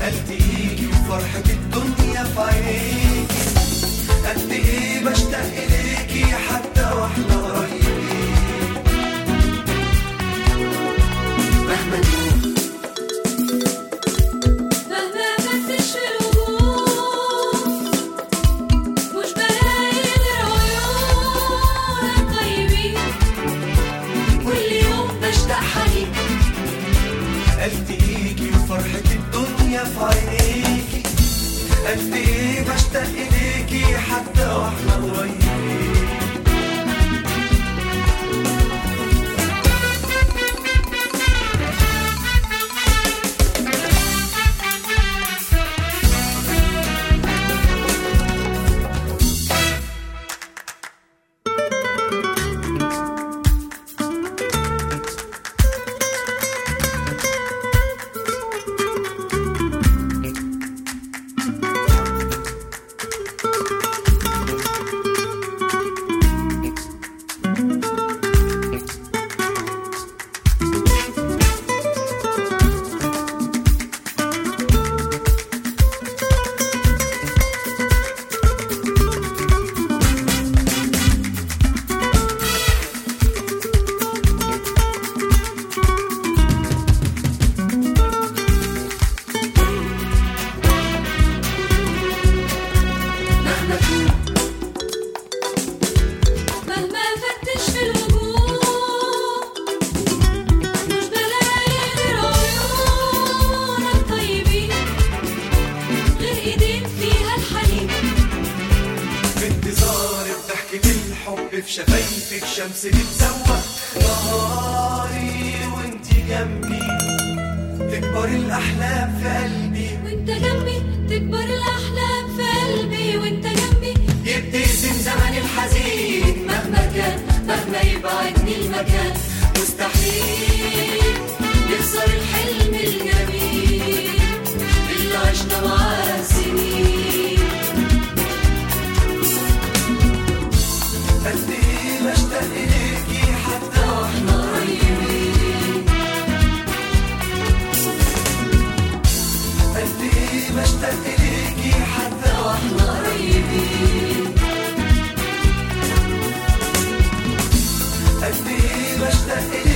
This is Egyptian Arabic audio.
التقيكي وفرحة الدنيا في عينيكي قد ايه بشتاق اليكي حتى واحنا قريبين مهما نقول مهما فتش في الوجود مش بلاقي غير عيونك طيبين كل يوم بشتاق حنين التقيكي وفرحة الدنيا في عينيكي قد ايه بشتاق اليكي حتى واحنا قريبين مهما تقول مهما فتش في الوجود مش بلاقي غير عيونك طيبين غير ايدين فيها الحنين في انتظار بضحكة الحب في شفايفك شمس بتزوق نهاري وانتي جنبي تكبر الأحلام في قلبي وانت جنبي تكبر الاحلام في قلبي وانت جنبي يبتسم زمن الحزين مهما كان مهما يبعدني المكان مستحيل نكسر الحلم الجميل اللي عشنا معاه سنين قد ايه بشتاق اليكي حتى واحنا قريبين قد ايه بشتاق اليكي حتى واحنا قريبين قد ايه بشتاق